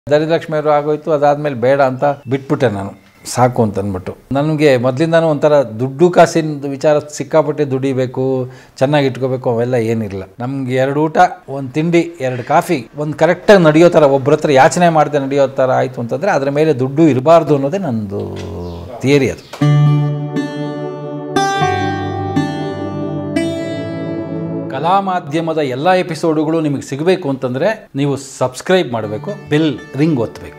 ದರಿಲಕ್ಷ್ಮಿಯವರು ಆಗೋಯ್ತು ಅದಾದಮೇಲೆ ಬೇಡ ಅಂತ ಬಿಟ್ಬಿಟ್ಟೆ ನಾನು ಸಾಕು ಅಂತ ಅಂದ್ಬಿಟ್ಟು ನನಗೆ ಮೊದಲಿಂದನೂ ಒಂಥರ ದುಡ್ಡು ಕಾಸಿನ ವಿಚಾರ ಸಿಕ್ಕಾಪಟ್ಟೆ ದುಡಿಬೇಕು ಚೆನ್ನಾಗಿ ಇಟ್ಕೋಬೇಕು ಅವೆಲ್ಲ ಏನಿಲ್ಲ ನಮ್ಗೆ ಎರಡು ಊಟ ಒಂದು ತಿಂಡಿ ಎರಡು ಕಾಫಿ ಒಂದು ಕರೆಕ್ಟಾಗಿ ನಡೆಯೋ ಥರ ಒಬ್ಬರ ಹತ್ರ ಯಾಚನೆ ಮಾಡದೆ ನಡೆಯೋ ಥರ ಆಯಿತು ಅಂತಂದರೆ ಅದರ ಮೇಲೆ ದುಡ್ಡು ಇರಬಾರ್ದು ಅನ್ನೋದೇ ನನ್ನದು ಥಿಯರಿ ಅದು ಕಲಾ ಮಾಧ್ಯಮದ ಎಲ್ಲ ಎಪಿಸೋಡುಗಳು ನಿಮಗೆ ಸಿಗಬೇಕು ಅಂತಂದರೆ ನೀವು ಸಬ್ಸ್ಕ್ರೈಬ್ ಮಾಡಬೇಕು ಬೆಲ್ ರಿಂಗ್ ಒತ್ತಬೇಕು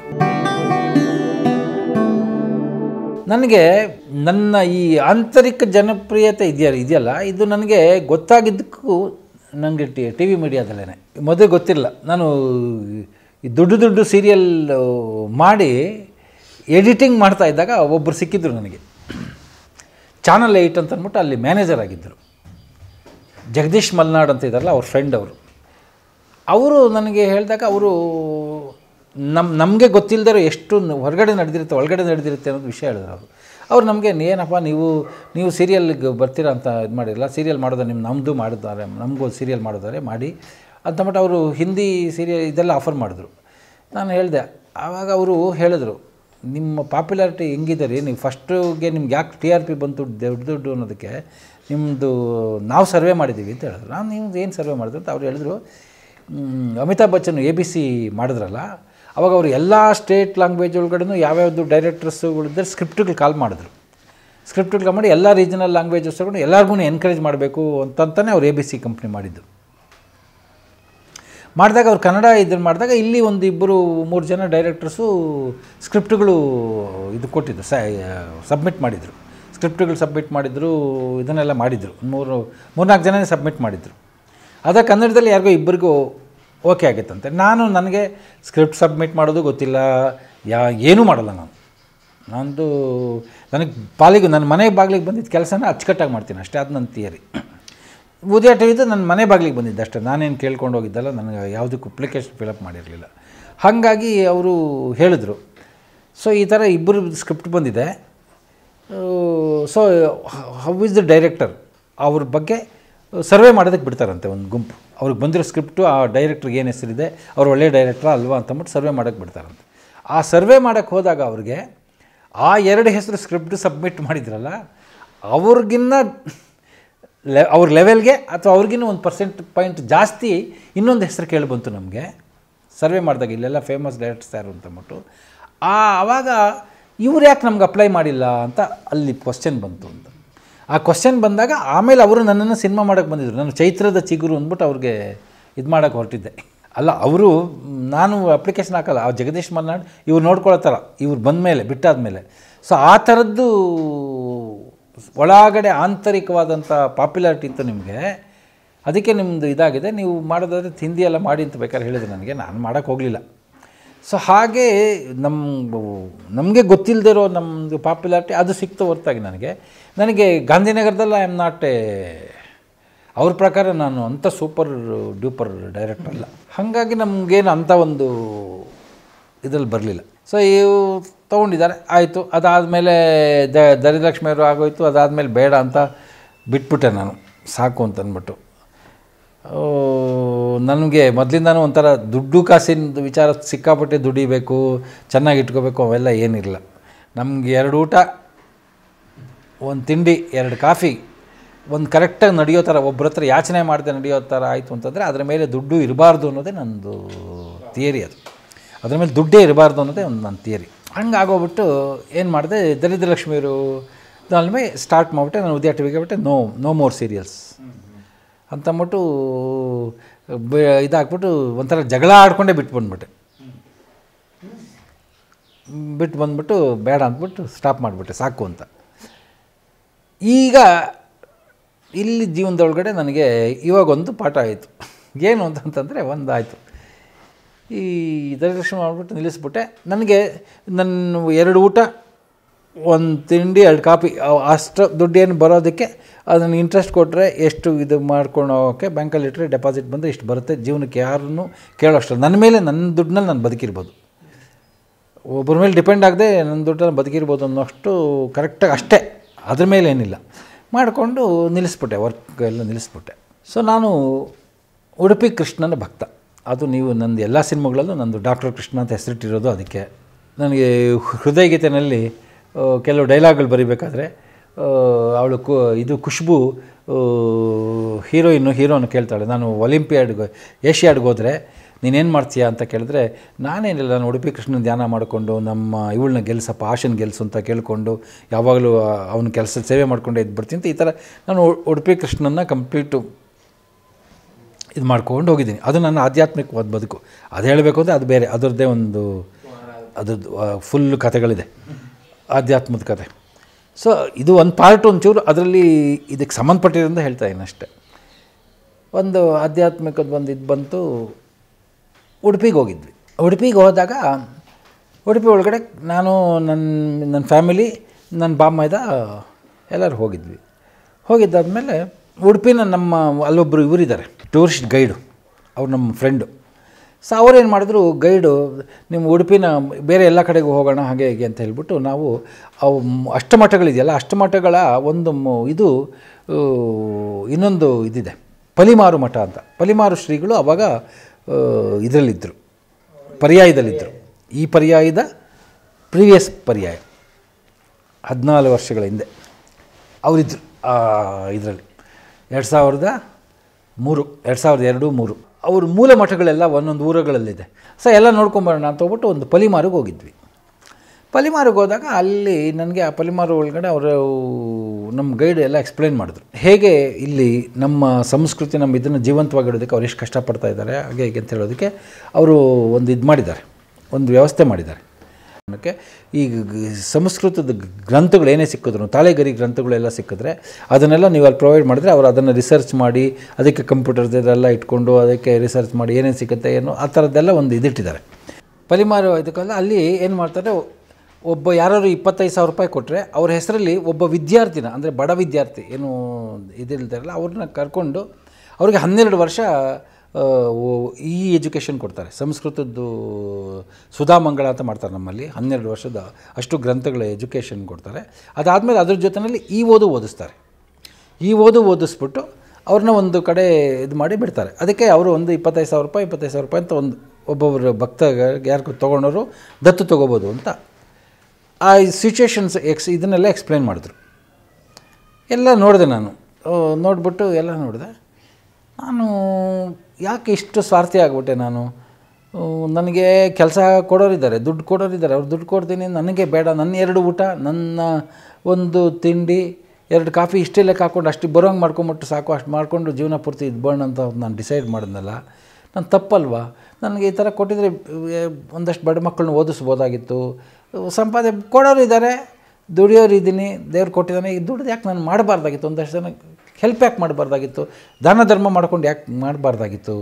ನನಗೆ ನನ್ನ ಈ ಆಂತರಿಕ ಜನಪ್ರಿಯತೆ ಇದೆಯಲ್ಲ ಇದೆಯಲ್ಲ ಇದು ನನಗೆ ಗೊತ್ತಾಗಿದ್ದಕ್ಕೂ ನನಗೆ ಟಿ ಟಿ ವಿ ಮೀಡಿಯಾದಲ್ಲೇ ಮೊದಲು ಗೊತ್ತಿಲ್ಲ ನಾನು ಈ ದುಡ್ಡು ದುಡ್ಡು ಸೀರಿಯಲ್ ಮಾಡಿ ಎಡಿಟಿಂಗ್ ಮಾಡ್ತಾ ಇದ್ದಾಗ ಒಬ್ಬರು ಸಿಕ್ಕಿದ್ರು ನನಗೆ ಚಾನಲ್ ಏಯ್ಟ್ ಅಂತ ಅಂದ್ಬಿಟ್ಟು ಅಲ್ಲಿ ಮ್ಯಾನೇಜರ್ ಆಗಿದ್ದರು ಜಗದೀಶ್ ಮಲ್ನಾಡ್ ಅಂತ ಇದ್ದಾರಲ್ಲ ಅವ್ರ ಫ್ರೆಂಡ್ ಅವರು ಅವರು ನನಗೆ ಹೇಳಿದಾಗ ಅವರು ನಮ್ಮ ನಮಗೆ ಗೊತ್ತಿಲ್ಲದಿರೋ ಎಷ್ಟು ಹೊರಗಡೆ ನಡೆದಿರುತ್ತೆ ಒಳಗಡೆ ನಡೆದಿರುತ್ತೆ ಅನ್ನೋದು ವಿಷಯ ಹೇಳಿದ್ರು ಅವರು ಅವ್ರು ನಮಗೆ ಏನಪ್ಪ ನೀವು ನೀವು ಸೀರಿಯಲ್ಗೆ ಬರ್ತೀರಾ ಅಂತ ಇದು ಮಾಡಿರಲ್ಲ ಸೀರಿಯಲ್ ಮಾಡೋದು ನಿಮ್ಮ ನಮ್ಮದು ಮಾಡಿದ್ದಾರೆ ನಮಗೂ ಸೀರಿಯಲ್ ಮಾಡಿದ್ದಾರೆ ಮಾಡಿ ಅಂತ ಮಟ್ಟ ಅವರು ಹಿಂದಿ ಸೀರಿಯಲ್ ಇದೆಲ್ಲ ಆಫರ್ ಮಾಡಿದ್ರು ನಾನು ಹೇಳಿದೆ ಆವಾಗ ಅವರು ಹೇಳಿದ್ರು ನಿಮ್ಮ ಪಾಪ್ಯುಲಾರಿಟಿ ಹೆಂಗಿದೆ ರೀ ನೀವು ಫಸ್ಟುಗೆ ನಿಮ್ಗೆ ಯಾಕೆ ಟಿ ಆರ್ ಪಿ ಬಂತು ದೊಡ್ಡ ದುಡ್ಡು ಅನ್ನೋದಕ್ಕೆ ನಿಮ್ಮದು ನಾವು ಸರ್ವೆ ಮಾಡಿದ್ದೀವಿ ಅಂತ ಹೇಳಿದ್ರು ನಾನು ನೀವು ಏನು ಸರ್ವೆ ಮಾಡಿದ್ರು ಅಂತ ಅವ್ರು ಹೇಳಿದ್ರು ಮ್, Amitabh Bachchan A B C ಮಾಡಿದ್ರಲ್ಲ ಅವಾಗ ಅವರು ಎಲ್ಲ ಸ್ಟೇಟ್ ಲ್ಯಾಂಗ್ವೇಜ್ ಒಳಗಡೆನೂ ಯಾವ್ಯಾವುದು ಡೈರೆಕ್ಟರ್ಸ್ಗಳಿದ್ದರೆ ಸ್ಕ್ರಿಪ್ಟ್ಗಳು ಕಾಲ್ ಮಾಡಿದ್ರು ಸ್ಕ್ರಿಪ್ಟ್ಗಳು ಕಾಲ್ ಮಾಡಿ ಎಲ್ಲ ರೀಜನಲ್ ಲ್ಯಾಂಗ್ವೇಜಸ್ ತಗೊಂಡು ಎಲ್ಲರಿಗೂ ಎನ್ಕರೇಜ್ ಮಾಡಬೇಕು ಅಂತಂತಾನೆ ಅವ್ರು ಎ ಬಿ ಸಿ ಕಂಪ್ನಿ ಮಾಡಿದ್ದು ಮಾಡಿದಾಗ ಅವ್ರು ಕನ್ನಡ ಇದನ್ನು ಮಾಡಿದಾಗ ಇಲ್ಲಿ ಒಂದು ಇಬ್ಬರು ಮೂರು ಜನ ಡೈರೆಕ್ಟರ್ಸು ಸ್ಕ್ರಿಪ್ಟ್ಗಳು ಇದು ಕೊಟ್ಟಿದ್ದು ಸಬ್ಮಿಟ್ ಮಾಡಿದರು ಸ್ಕ್ರಿಪ್ಟ್ಗಳು ಸಬ್ಮಿಟ್ ಮಾಡಿದರು ಇದನ್ನೆಲ್ಲ ಮಾಡಿದರು ಮೂರು ಮೂರ್ನಾಲ್ಕು ಜನನೇ ಸಬ್ಮಿಟ್ ಮಾಡಿದರು ಅದ ಕನ್ನಡದಲ್ಲಿ ಯಾರಿಗೋ ಇಬ್ಬರಿಗೂ ಓಕೆ ಆಗಿತ್ತಂತೆ ನಾನು ನನಗೆ ಸ್ಕ್ರಿಪ್ಟ್ ಸಬ್ಮಿಟ್ ಮಾಡೋದು ಗೊತ್ತಿಲ್ಲ ಯಾ ಏನೂ ಮಾಡಲ್ಲ ನಾನು ನಂದು ನನಗೆ ಪಾಲಿಗೆ ನನ್ನ ಮನೆ ಬಾಗಿಲಿಗೆ ಬಂದಿದ್ದ ಕೆಲಸನ ಅಚ್ಚುಕಟ್ಟಾಗಿ ಮಾಡ್ತೀನಿ ಅಷ್ಟೇ ಅದು ನನ್ನ ಥಿಯರಿ ಉದಯ ಟಿವಿದು ನನ್ನ ಮನೆ ಬಾಗಿಲಿಗೆ ಬಂದಿದ್ದೆ ಅಷ್ಟೇ ನಾನೇನು ಕೇಳ್ಕೊಂಡು ಹೋಗಿದ್ದಲ್ಲ ನನಗೆ ಯಾವುದಕ್ಕೂ ಅಪ್ಲಿಕೇಶನ್ ಫಿಲಪ್ ಮಾಡಿರಲಿಲ್ಲ ಹಾಗಾಗಿ ಅವರು ಹೇಳಿದ್ರು ಸೊ ಈ ಥರ ಇಬ್ಬರು ಸ್ಕ್ರಿಪ್ಟ್ ಬಂದಿದೆ so how is the director ಅವ್ರ ಬಗ್ಗೆ ಸರ್ವೆ ಮಾಡೋದಕ್ಕೆ ಬಿಡ್ತಾರಂತೆ ಒಂದು ಗುಂಪು ಅವ್ರಿಗೆ ಬಂದಿರೋ ಸ್ಕ್ರಿಪ್ಟು ಆ ಡೈರೆಕ್ಟ್ರಿಗೆ ಏನು ಹೆಸರಿದೆ ಅವ್ರು ಒಳ್ಳೆ ಡೈರೆಕ್ಟ್ರಾ ಅಲ್ವಾ ಅಂತಂದ್ಬಿಟ್ಟು ಸರ್ವೆ ಮಾಡೋಕ್ಕೆ ಬಿಡ್ತಾರಂತೆ ಆ ಸರ್ವೆ ಮಾಡೋಕ್ಕೆ ಹೋದಾಗ ಅವ್ರಿಗೆ ಆ ಎರಡು ಹೆಸರು ಸ್ಕ್ರಿಪ್ಟ್ ಸಬ್ಮಿಟ್ ಮಾಡಿದ್ರಲ್ಲ ಅವ್ರಿಗಿನ್ನ ಲೆ ಅವ್ರ ಲೆವೆಲ್ಗೆ ಅಥವಾ ಅವ್ರಿಗಿನ್ನ ಒಂದು ಪರ್ಸೆಂಟ್ ಪಾಯಿಂಟ್ ಜಾಸ್ತಿ ಇನ್ನೊಂದು ಹೆಸರು ಕೇಳಿ ಬಂತು ನಮಗೆ ಸರ್ವೆ ಮಾಡಿದಾಗ ಇಲ್ಲೆಲ್ಲ ಫೇಮಸ್ ಡೈರೆಕ್ಟರ್ಸ್ ಯಾರು ಅಂತಂದ್ಬಿಟ್ಟು ಆ ಆವಾಗ ಇವ್ರು ಯಾಕೆ ನಮ್ಗೆ ಅಪ್ಲೈ ಮಾಡಿಲ್ಲ ಅಂತ ಅಲ್ಲಿ ಕ್ವಶನ್ ಬಂತು ಅಂತ ಆ ಕ್ವಶನ್ ಬಂದಾಗ ಆಮೇಲೆ ಅವರು ನನ್ನನ್ನು ಸಿನಿಮಾ ಮಾಡೋಕ್ಕೆ ಬಂದಿದ್ರು ನಾನು ಚೈತ್ರದ ಚಿಗುರು ಅಂದ್ಬಿಟ್ಟು ಅವ್ರಿಗೆ ಇದು ಮಾಡೋಕ್ಕೆ ಹೊರಟಿದ್ದೆ ಅಲ್ಲ ಅವರು ನಾನು ಅಪ್ಲಿಕೇಶನ್ ಹಾಕಲ್ಲ ಆ ಜಗದೀಶ್ ಮಲ್ನಾಡ್ ಇವ್ರು ನೋಡ್ಕೊಳತ್ತಾರ ಇವ್ರು ಬಂದ ಮೇಲೆ ಬಿಟ್ಟಾದ ಮೇಲೆ ಸೊ ಆ ಥರದ್ದು ಒಳಗಡೆ ಆಂತರಿಕವಾದಂಥ ಪಾಪ್ಯುಲಾರಿಟಿ ಇತ್ತು ನಿಮಗೆ ಅದಕ್ಕೆ ನಿಮ್ಮದು ಇದಾಗಿದೆ ನೀವು ಮಾಡೋದಾದರೆ ಹಿಂದಿ ಎಲ್ಲ ಮಾಡಿ ಅಂತ ಬೇಕಾದ್ರೆ ಹೇಳಿದ್ರು ನನಗೆ ನಾನು ಮಾಡೋಕ್ಕೆ ಹೋಗಲಿಲ್ಲ ಸೊ ಹಾಗೆ ನಮ್ಮ ನಮಗೆ ಗೊತ್ತಿಲ್ಲದಿರೋ ನಮ್ಮದು ಪಾಪ್ಯುಲಾರಿಟಿ ಅದು ಸಿಕ್ತು ಹೊರತಾಗಿ ನನಗೆ ನನಗೆ ಗಾಂಧಿನಗರದಲ್ಲಿ ಐ ಆಮ್ ನಾಟ್ ಎ ಅವ್ರ ಪ್ರಕಾರ ನಾನು ಅಂಥ ಸೂಪರ್ ಡ್ಯೂಪರ್ ಡೈರೆಕ್ಟರ್ ಅಲ್ಲ ಹಾಗಾಗಿ ನಮಗೇನು ಅಂಥ ಒಂದು ಇದರಲ್ಲಿ ಬರಲಿಲ್ಲ ಸೊ ಇವು ತೊಗೊಂಡಿದ್ದಾರೆ ಆಯಿತು ಅದಾದಮೇಲೆ ದ ದರಿಲಕ್ಷ್ಮಿಯವರು ಆಗೋಯ್ತು ಅದಾದಮೇಲೆ ಬೇಡ ಅಂತ ಬಿಟ್ಬಿಟ್ಟೆ ನಾನು ಸಾಕು ಅಂತ ಅಂದ್ಬಿಟ್ಟು ನನಗೆ ಮೊದಲಿಂದನೂ ಒಂಥರ ದುಡ್ಡು ಕಾಸಿನ ವಿಚಾರ ಸಿಕ್ಕಾಪಟ್ಟೆ ದುಡಿಬೇಕು ಚೆನ್ನಾಗಿ ಇಟ್ಕೋಬೇಕು ಅವೆಲ್ಲ ಏನಿರಲ್ಲ ನಮ್ಗೆ ಎರಡು ಊಟ ಒಂದು ತಿಂಡಿ ಎರಡು ಕಾಫಿ ಒಂದು ಕರೆಕ್ಟಾಗಿ ನಡೆಯೋ ಥರ ಒಬ್ಬರ ಹತ್ರ ಯಾಚನೆ ಮಾಡದೆ ನಡೆಯೋ ಥರ ಆಯಿತು ಅಂತಂದರೆ ಅದರ ಮೇಲೆ ದುಡ್ಡು ಇರಬಾರ್ದು ಅನ್ನೋದೇ ನನ್ನದು ಥಿಯರಿ ಅದು ಅದ್ರ ಮೇಲೆ ದುಡ್ಡೇ ಇರಬಾರ್ದು ಅನ್ನೋದೇ ಒಂದು ನನ್ನ ಥಿಯರಿ ಹಂಗಾಗೋಗ್ಬಿಟ್ಟು ಏನು ಮಾಡಿದೆ ದರಿದ್ರ ಲಕ್ಷ್ಮಿಯವರು ಮೇಲೆ ಸ್ಟಾರ್ಟ್ ಮಾಡಿಬಿಟ್ಟೆ ನಾನು ಉದಯ ಟಿವಿಗೆ ಬಿಟ್ಟೆ ನೋ ನೋ ಮೋರ್ ಸೀರಿಯಲ್ಸ್ ಅಂತಂದ್ಬಿಟ್ಟು ಬ ಇದಾಕ್ಬಿಟ್ಟು ಒಂಥರ ಜಗಳ ಆಡ್ಕೊಂಡೇ ಬಿಟ್ಟು ಬಂದ್ಬಿಟ್ಟೆ ಬಿಟ್ಟು ಬಂದ್ಬಿಟ್ಟು ಬೇಡ ಅಂದ್ಬಿಟ್ಟು ಸ್ಟಾಪ್ ಮಾಡಿಬಿಟ್ಟೆ ಸಾಕು ಅಂತ ಈಗ ಇಲ್ಲಿ ಜೀವನದೊಳಗಡೆ ನನಗೆ ಇವಾಗೊಂದು ಪಾಠ ಆಯಿತು ಏನು ಅಂತಂತಂದರೆ ಒಂದು ಆಯಿತು ಈ ದರ್ಶನ ಮಾಡಿಬಿಟ್ಟು ನಿಲ್ಲಿಸ್ಬಿಟ್ಟೆ ನನಗೆ ನನ್ನ ಎರಡು ಊಟ ಒಂದು ತಿಂಡಿ ಎರಡು ಕಾಪಿ ಅವ್- ಅಷ್ಟು ದುಡ್ಡೇನು ಬರೋದಕ್ಕೆ ಅದನ್ನು ಇಂಟ್ರೆಸ್ಟ್ ಕೊಟ್ಟರೆ ಎಷ್ಟು ಇದು ಮಾಡ್ಕೊಂಡು ಹೋಗೋಕ್ಕೆ ಬ್ಯಾಂಕಲ್ಲಿ ಇಟ್ಟರೆ ಡೆಪಾಸಿಟ್ ಬಂದರೆ ಇಷ್ಟು ಬರುತ್ತೆ ಜೀವನಕ್ಕೆ ಯಾರನ್ನೂ ಕೇಳೋಷ್ಟು ನನ್ನ ಮೇಲೆ ನನ್ನ ದುಡ್ಡಿನಲ್ಲಿ ನಾನು ಬದುಕಿರ್ಬೋದು ಒಬ್ಬರ ಮೇಲೆ ಡಿಪೆಂಡ್ ಆಗದೆ ನನ್ನ ದುಡ್ಡನ್ನು ಬದುಕಿರ್ಬೋದು ಅನ್ನೋಷ್ಟು ಕರೆಕ್ಟಾಗಿ ಅಷ್ಟೇ ಅದ್ರ ಮೇಲೆ ಏನಿಲ್ಲ ಮಾಡಿಕೊಂಡು ನಿಲ್ಲಿಸ್ಬಿಟ್ಟೆ ವರ್ಕ್ ಎಲ್ಲ ನಿಲ್ಲಿಸ್ಬಿಟ್ಟೆ ಸೊ ನಾನು ಉಡುಪಿ ಕೃಷ್ಣನ ಭಕ್ತ ಅದು ನೀವು ನಂದು ಎಲ್ಲ ಸಿನಿಮಾಗಳಲ್ಲೂ ನಂದು ಡಾಕ್ಟರ್ ಕೃಷ್ಣ ಅಂತ ಹೆಸರಿಟ್ಟಿರೋದು ಅದಕ್ಕೆ ನನಗೆ ಹೃದಯ ಗೀತೆನಲ್ಲಿ ಆ, ಕೆಲವು ಡೈಲಾಗ್ಗಳು ಬರಿಬೇಕಾದ್ರೆ ಅವಳು ಕು ಇದು ಖುಷ್ಬು ಹೀರೋಯಿನ್ನು ಹೀರೋನು ಕೇಳ್ತಾಳೆ ನಾನು ಒಲಿಂಪಿಯಾಡ್ಗೆ ಏಷ್ಯಾಡ್ಗೆ ಹೋದರೆ ನೀನೇನು ಮಾಡ್ತೀಯಾ ಅಂತ ಕೇಳಿದ್ರೆ ನಾನೇನಿಲ್ಲ ನಾನು ಉಡುಪಿ ಕೃಷ್ಣನ ಧ್ಯಾನ ಮಾಡಿಕೊಂಡು ನಮ್ಮ ಇವಳನ್ನ ಗೆಲ್ಸಪ್ಪ ಆಶನ್ ಗೆಲ್ಸು ಅಂತ ಕೇಳಿಕೊಂಡು ಯಾವಾಗಲೂ ಅವನ ಕೆಲಸ ಸೇವೆ ಮಾಡಿಕೊಂಡೇ ಇದ್ದು ಬರ್ತೀನಿ ಅಂತ ಈ ಥರ ನಾನು ಉ- ಉಡುಪಿ ಕೃಷ್ಣನ ಕಂಪ್ಲೀಟು ಇದು ಮಾಡ್ಕೊಂಡು ಹೋಗಿದ್ದೀನಿ ಅದು ನನ್ನ ಆಧ್ಯಾತ್ಮಿಕವಾದ ಬದುಕು ಅದು ಹೇಳಬೇಕು ಅಂದರೆ ಅದು ಬೇರೆ ಅದರದ್ದೇ ಒಂದು ಅದ್ರದ್ದು ಫುಲ್ ಕಥೆಗಳಿದೆ ಆಧ್ಯಾತ್ಮದ ಕತೆ ಸೊ ಇದು ಒಂದು ಪಾರ್ಟ್ ಒಂಚೂರು ಅದರಲ್ಲಿ ಇದಕ್ಕೆ ಸಂಬಂಧಪಟ್ಟಿರೋದ್ರಿಂದ ಹೇಳ್ತಾ ಇದ್ದೀನಿ ಅಷ್ಟೇ ಒಂದು ಆಧ್ಯಾತ್ಮಿಕದ ಒಂದು ಇದು ಬಂತು ಉಡುಪಿಗೆ ಹೋಗಿದ್ವಿ ಉಡುಪಿಗೆ ಹೋದಾಗ ಉಡುಪಿ ಒಳಗಡೆ ನಾನು ನನ್ನ ನನ್ನ ಫ್ಯಾಮಿಲಿ ನನ್ನ ಬಾಮ್ಮೈದ ಎಲ್ಲರೂ ಹೋಗಿದ್ವಿ ಹೋಗಿದ್ದಾದಮೇಲೆ ಉಡುಪಿನ ನಮ್ಮ ಅಲ್ಲೊಬ್ಬರು ಇವರಿದ್ದಾರೆ ಟೂರಿಸ್ಟ್ ಗೈಡು ಅವ್ರು ನಮ್ಮ ಫ್ರೆಂಡು ಸೊ ಅವ್ರೇನು ಮಾಡಿದ್ರು ಗೈಡು ನಿಮ್ಮ ಉಡುಪಿನ ಬೇರೆ ಎಲ್ಲ ಕಡೆಗೂ ಹೋಗೋಣ ಹಾಗೆ ಹೀಗೆ ಅಂತ ಹೇಳ್ಬಿಟ್ಟು ನಾವು ಅವು ಮ್- ಅಷ್ಟಮಠಗಳಿದೆಯಲ್ಲ ಅಷ್ಟಮಠಗಳ ಒಂದು ಮ್- ಇದು ಆ, ಇನ್ನೊಂದು ಇದಿದೆ ಪಲಿಮಾರು ಮಠ ಅಂತ ಪಲಿಮಾರು ಶ್ರೀಗಳು ಅವಾಗ ಇದರಲ್ಲಿದ್ದರು ಪರ್ಯಾಯದಲ್ಲಿದ್ದರು ಈ ಪರ್ಯಾಯದ ಪ್ರೀವಿಯಸ್ ಪರ್ಯಾಯ ಹದಿನಾಲ್ಕು ವರ್ಷಗಳ ಹಿಂದೆ ಅವರಿದ್ದರು ಇದರಲ್ಲಿ ಎರಡು ಸಾವಿರದ ಮೂರು ಎರಡು ಸಾವಿರದ ಎರಡು ಮೂರು ಅವ್ರ ಮೂಲ ಮಠಗಳೆಲ್ಲ ಒಂದೊಂದು ಊರುಗಳಲ್ಲಿದೆ ಸೊ ಎಲ್ಲ ನೋಡ್ಕೊಂಬರೋಣ ಅಂತ ಹೋಗ್ಬಿಟ್ಟು ಒಂದು ಪಲಿಮಾರಿಗೆ ಹೋಗಿದ್ವಿ ಪಲಿಮಾರಿಗೆ ಹೋದಾಗ ಅಲ್ಲಿ ನನಗೆ ಆ ಪಲಿಮಾರು ಒಳಗಡೆ ಅವರು ನಮ್ಮ ಗೈಡ್ ಎಲ್ಲ ಎಕ್ಸ್ಪ್ಲೈನ್ ಮಾಡಿದ್ರು ಹೇಗೆ ಇಲ್ಲಿ ನಮ್ಮ ಸಂಸ್ಕೃತಿ ನಮ್ಮ ಇದನ್ನು ಜೀವಂತವಾಗಿಡೋದಕ್ಕೆ ಅವ್ರು ಎಷ್ಟು ಕಷ್ಟಪಡ್ತಾ ಇದ್ದಾರೆ ಹಾಗೆ ಹೀಗೆ ಅಂತ ಹೇಳೋದಕ್ಕೆ ಅವರು ಒಂದು ಇದು ಮಾಡಿದ್ದಾರೆ ಒಂದು ವ್ಯವಸ್ಥೆ ಮಾಡಿದ್ದಾರೆ ಅನ್ನೋಕ್ಕೆ ಈ ಗ- ಸಂಸ್ಕೃತದ ಗ್ರಂಥಗಳು ಏನೇ ಸಿಕ್ಕಿದ್ರು ತಾಳೆಗರಿ ಗ್ರಂಥಗಳೆಲ್ಲ ಸಿಕ್ಕಿದ್ರೆ ಅದನ್ನೆಲ್ಲ ನೀವು ಅಲ್ಲಿ ಪ್ರೊವೈಡ್ ಮಾಡಿದ್ರೆ ಅವರು ಅದನ್ನು ರಿಸರ್ಚ್ ಮಾಡಿ ಅದಕ್ಕೆ ಕಂಪ್ಯೂಟರ್ಸ್ ಇದೆಲ್ಲ ಇಟ್ಕೊಂಡು ಅದಕ್ಕೆ ರಿಸರ್ಚ್ ಮಾಡಿ ಏನೇನು ಸಿಗುತ್ತೆ ಏನು ಆ ಥರದ್ದೆಲ್ಲ ಒಂದು ಇದಿಟ್ಟಿದ್ದಾರೆ ಪಲಿಮಾರು ಇದಕ್ಕೆಲ್ಲ ಅಲ್ಲಿ ಏನು ಮಾಡ್ತಾರೆ ಒಬ್ಬ ಯಾರಾದ್ರು ಇಪ್ಪತ್ತೈದು ಸಾವಿರ ರೂಪಾಯಿ ಕೊಟ್ಟರೆ ಅವ್ರ ಹೆಸರಲ್ಲಿ ಒಬ್ಬ ವಿದ್ಯಾರ್ಥಿನ ಅಂದರೆ ಬಡ ವಿದ್ಯಾರ್ಥಿ ಏನು ಇದಿರ್ತಾರಲ್ಲ ಅವ್ರನ್ನ ಕರ್ಕೊಂಡು ಅವ್ರಿಗೆ ಹನ್ನೆರಡು ವರ್ಷ ಆ, ಓ- ಈ ಎಜುಕೇಷನ್ ಕೊಡ್ತಾರೆ ಸಂಸ್ಕೃತದ್ದು ಸುಧಾಮಂಗಳ ಅಂತ ಮಾಡ್ತಾರೆ ನಮ್ಮಲ್ಲಿ ಹನ್ನೆರಡು ವರ್ಷದ ಅಷ್ಟು ಗ್ರಂಥಗಳ ಎಜುಕೇಷನ್ ಕೊಡ್ತಾರೆ ಅದಾದಮೇಲೆ ಅದ್ರ ಜೊತೆಯಲ್ಲಿ ಈ ಓದು ಓದಿಸ್ತಾರೆ ಈ ಓದು ಓದಿಸ್ಬಿಟ್ಟು ಅವ್ರನ್ನ ಒಂದು ಕಡೆ ಇದು ಮಾಡಿ ಬಿಡ್ತಾರೆ ಅದಕ್ಕೆ ಅವರು ಒಂದು ಇಪ್ಪತ್ತೈದು ಸಾವಿರ ರೂಪಾಯಿ ಇಪ್ಪತ್ತೈದು ಸಾವಿರ ರೂಪಾಯಿ ಅಂತ ಒಂದು ಒಬ್ಬೊಬ್ಬರು ಭಕ್ತ ಯಾರು ತೊಗೊಂಡವರು ದತ್ತು ತೊಗೋಬೋದು ಅಂತ ಆ ಸಿಚುವೇಶನ್ಸ್ ಎಕ್ಸ್ ಇದನ್ನೆಲ್ಲ ಎಕ್ಸ್ಪ್ಲೈನ್ ಮಾಡಿದ್ರು ಎಲ್ಲ ನೋಡಿದೆ ನಾನು ಆ, ನೋಡ್ಬಿಟ್ಟು ಎಲ್ಲ ನೋಡಿದೆ ನಾನು ಯಾಕೆ ಇಷ್ಟು ಸ್ವಾರ್ಥಿ ಆಗಿಬಿಟ್ಟೆ ನಾನು ಆ, ನನಗೆ ಕೆಲಸ ಕೊಡೋರಿದ್ದಾರೆ ದುಡ್ಡು ಕೊಡೋರಿದ್ದಾರೆ ಅವ್ರು ದುಡ್ಡು ಕೊಡ್ತೀನಿ ನನಗೆ ಬೇಡ ನನ್ನ ಎರಡು ಊಟ ನನ್ನ ಒಂದು ತಿಂಡಿ ಎರಡು ಕಾಫಿ ಇಷ್ಟೇ ಲೆಕ್ಕ ಹಾಕ್ಕೊಂಡು ಅಷ್ಟು ಬರೋಂಗೆ ಮಾಡ್ಕೊಂಬಿಟ್ಟು ಸಾಕು ಅಷ್ಟು ಮಾಡಿಕೊಂಡು ಜೀವನ ಪೂರ್ತಿ ಇದ್ಬೋಣ ಅಂತ ನಾನು ಡಿಸೈಡ್ ಮಾಡಿದ್ನಲ್ಲ ನಾನು ತಪ್ಪಲ್ವಾ ನನಗೆ ಈ ಥರ ಕೊಟ್ಟಿದ್ರೆ ಏ, ಒಂದಷ್ಟು ಬಡ ಮಕ್ಕಳನ್ನ ಓದಿಸ್ಬೋದಾಗಿತ್ತು ಸಂಪಾದನೆ ಕೊಡೋರು ಇದ್ದಾರೆ ದುಡಿಯೋರು ಇದ್ದೀನಿ ದೇವ್ರು ಕೊಟ್ಟಿದ್ದಾನೆ ಈ ದುಡ್ದು ಯಾಕೆ ನಾನು ಮಾಡಬಾರ್ದಾಗಿತ್ತು ಒಂದಷ್ಟು ಜನ ಹೆಲ್ಪ್ ಯಾಕೆ ಮಾಡಬಾರ್ದಾಗಿತ್ತು ದಾನ ಧರ್ಮ ಮಾಡ್ಕೊಂಡು ಯಾಕೆ ಮಾಡಬಾರ್ದಾಗಿತ್ತು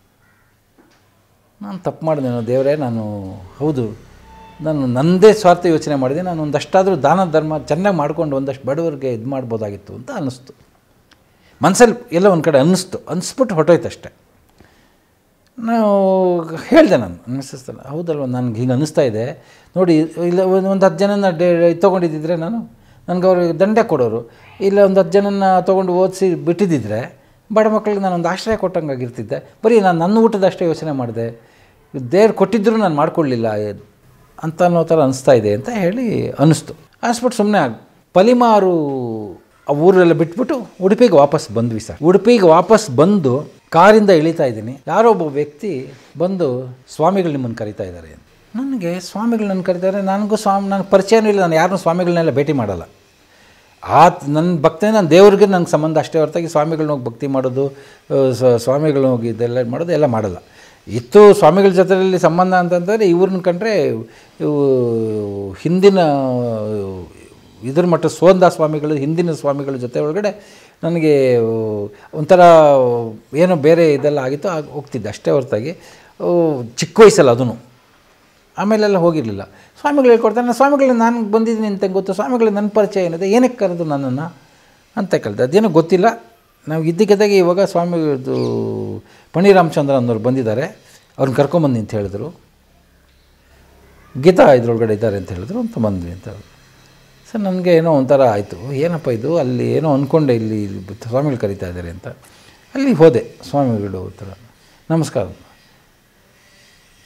ನಾನು ತಪ್ಪು ಮಾಡಿದೆನೋ ದೇವರೇ ನಾನು ಹೌದು ನಾನು ನನ್ನದೇ ಸ್ವಾರ್ಥ ಯೋಚನೆ ಮಾಡಿದೆ ನಾನು ಒಂದಷ್ಟಾದರೂ ದಾನ ಧರ್ಮ ಚೆನ್ನಾಗಿ ಮಾಡ್ಕೊಂಡು ಒಂದಷ್ಟು ಬಡವರಿಗೆ ಇದು ಮಾಡ್ಬೋದಾಗಿತ್ತು ಅಂತ ಅನ್ನಿಸ್ತು ಮನಸ್ಸಲ್ಲಿ ಎಲ್ಲ ಒಂದು ಕಡೆ ಅನ್ನಿಸ್ತು ಅನ್ನಿಸ್ಬಿಟ್ಟು ಹೊಟ್ಟೋಯ್ತು ಅಷ್ಟೆ ನಾವು ಹೇಳಿದೆ ನಾನು ಅನ್ನಿಸ್ತಾನೆ ಹೌದಲ್ವ ನನಗೆ ಹಿಂಗೆ ಅನ್ನಿಸ್ತಾ ಇದೆ ನೋಡಿ ಇಲ್ಲ ಒಂದು ಒಂದು ಹತ್ತು ಜನನ ಡೇ ತೊಗೊಂಡಿದ್ದಿದ್ರೆ ನಾನು ನನಗೆ ಅವ್ರಿಗೆ ದಂಡೆ ಕೊಡೋರು ಇಲ್ಲ ಒಂದು ಹತ್ತು ಜನನ ತೊಗೊಂಡು ಓದಿಸಿ ಬಿಟ್ಟಿದ್ದಿದ್ರೆ ಬಡ ಮಕ್ಕಳಿಗೆ ನಾನು ಒಂದು ಆಶ್ರಯ ಕೊಟ್ಟಂಗೆ ಆಗಿರ್ತಿದ್ದೆ ಬರೀ ನಾನು ನನ್ನ ಊಟದಷ್ಟೇ ಯೋಚನೆ ಮಾಡಿದೆ ದೇವ್ರು ಕೊಟ್ಟಿದ್ದರೂ ನಾನು ಮಾಡ್ಕೊಳ್ಳಿಲ್ಲ ಅಂತ ಅನ್ನೋ ಥರ ಅನಿಸ್ತಾ ಇದೆ ಅಂತ ಹೇಳಿ ಅನ್ನಿಸ್ತು ಅನಿಸ್ಬಿಟ್ಟು ಸುಮ್ಮನೆ ಪಲಿಮಾರು ಆ ಊರೆಲ್ಲ ಬಿಟ್ಬಿಟ್ಟು ಉಡುಪಿಗೆ ವಾಪಸ್ ಬಂದ್ವಿ ಸರ್ ಉಡುಪಿಗೆ ವಾಪಸ್ ಬಂದು ಕಾರಿಂದ ಇಳಿತಾ ಇದ್ದೀನಿ ಯಾರೋ ಒಬ್ಬ ವ್ಯಕ್ತಿ ಬಂದು ಸ್ವಾಮಿಗಳು ನಿಮ್ಮನ್ನು ಕರಿತಾ ಇದ್ದಾರೆ ಅಂತ. ನನಗೆ ಸ್ವಾಮಿಗಳು ನನ್ನ ಕರೀತಾರೆ ನನಗೂ ಸ್ವಾಮಿ ನನಗೆ ಪರಿಚಯನೂ ಇಲ್ಲ ನಾನು ಯಾರನ್ನೂ ಸ್ವಾಮಿಗಳನ್ನೆಲ್ಲ ಭೇಟಿ ಮಾಡಲ್ಲ ಆ ನನ್ನ ಭಕ್ತಿ ನನ್ನ ದೇವ್ರಿಗೆ ನಂಗೆ ಸಂಬಂಧ ಅಷ್ಟೇ ಹೊರತಾಗಿ ಸ್ವಾಮಿಗಳನ್ನ ಹೋಗಿ ಭಕ್ತಿ ಮಾಡೋದು ಆ, ಸ- ಸ್ವಾಮಿಗಳನ್ನ ಹೋಗಿ ಇದೆಲ್ಲ ಮಾಡೋದು ಎಲ್ಲ ಮಾಡಲ್ಲ ಇತ್ತು ಸ್ವಾಮಿಗಳ ಜೊತೆಯಲ್ಲಿ ಸಂಬಂಧ ಅಂತಂದರೆ ಇವ್ರನ್ನ ಕಂಡ್ರೆ ಇವು ಹಿಂದಿನ ಇದ್ರ ಮಟ್ಟ ಸೋಂದ ಸ್ವಾಮಿಗಳು ಹಿಂದಿನ ಸ್ವಾಮಿಗಳ ಜೊತೆ ಒಳಗಡೆ ನನಗೆ ಒಂಥರ ಏನೋ ಬೇರೆ ಇದೆಲ್ಲ ಆಗಿತ್ತು ಆಗ ಹೋಗ್ತಿದ್ದೆ ಅಷ್ಟೇ ಹೊರತಾಗಿ ಆ, ಚಿಕ್ಕ ವಯಸ್ಸಲ್ಲ ಅದನ್ನು ಆಮೇಲೆಲ್ಲ ಹೋಗಿರಲಿಲ್ಲ ಸ್ವಾಮಿಗಳು ಹೇಳ್ಕೊಡ್ತಾರೆ ನಾನು ಸ್ವಾಮಿಗಳು ನಾನು ಬಂದಿದ್ದೀನಿ ಅಂತ ಗೊತ್ತು ಸ್ವಾಮಿಗಳು ನನ್ನ ಪರಿಚಯ ಏನಿದೆ ಏನಕ್ಕೆ ಕರೆದು ನನ್ನನ್ನು ಅಂತ ಕೇಳಿದೆ ಅದೇನೋ ಗೊತ್ತಿಲ್ಲ ನಾವು ಇದ್ದಕ್ಕಿದ್ದಾಗೆ ಇವಾಗ ಸ್ವಾಮಿಗಳದ್ದು ಪಣಿ ರಾಮಚಂದ್ರ ಅನ್ನೋರು ಬಂದಿದ್ದಾರೆ ಅವ್ರನ್ನ ಕರ್ಕೊಂಬಂದು ಅಂತ ಹೇಳಿದ್ರು ಗೀತಾ ಇದ್ರೊಳಗಡೆ ಇದ್ದಾರೆ ಅಂತ ಹೇಳಿದ್ರು ಅಂತ ಬಂದ್ವಿ ಅಂತ ಹೇಳಿದ್ರು ಸರ್ ನನಗೆ ಏನೋ ಒಂಥರ ಆಯಿತು ಏನಪ್ಪ ಇದು ಅಲ್ಲಿ ಏನೋ ಅಂದ್ಕೊಂಡೆ ಇಲ್ಲಿ ಇಲ್ಲಿ ಸ್ವಾಮಿಗಳು ಕರೀತಾ ಇದ್ದಾರೆ ಅಂತ ಅಲ್ಲಿ ಹೋದೆ ಸ್ವಾಮಿಗಳು ಥರ ನಮಸ್ಕಾರ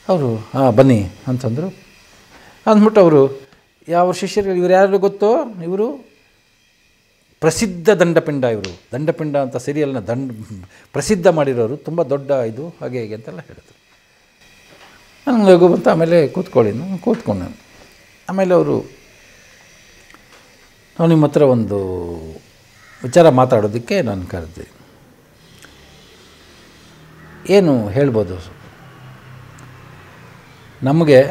ಅವರು ಹಾಂ ಬನ್ನಿ ಅಂತಂದರು ಅಂದ್ಬಿಟ್ಟು ಅವರು ಯಾವ ಶಿಷ್ಯರು ಇವ್ರು ಯಾರು ಗೊತ್ತೋ ಇವರು ಪ್ರಸಿದ್ಧ ದಂಡಪಿಂಡ ಇವರು ದಂಡಪಿಂಡ ಅಂತ ಸೀರಿಯಲ್ನ ದಂಡ ಪ್ರಸಿದ್ಧ ಮಾಡಿರೋರು ತುಂಬ ದೊಡ್ಡ ಇದು ಹಾಗೆ ಹೀಗೆ ಅಂತೆಲ್ಲ ಹೇಳಿದ್ರು ನನಗೆ ಲಘು ಬಂತು ಆಮೇಲೆ ಕೂತ್ಕೊಳ್ಳಿ ನಾನು ಕೂತ್ಕೊಂಡು ನಾನು ಆಮೇಲೆ ಅವರು ನಾವು ನಿಮ್ಮ ಹತ್ರ ಒಂದು ವಿಚಾರ ಮಾತಾಡೋದಕ್ಕೆ ನಾನು ಕರೆದೆ ಏನು ಹೇಳ್ಬೋದು ನಮಗೆ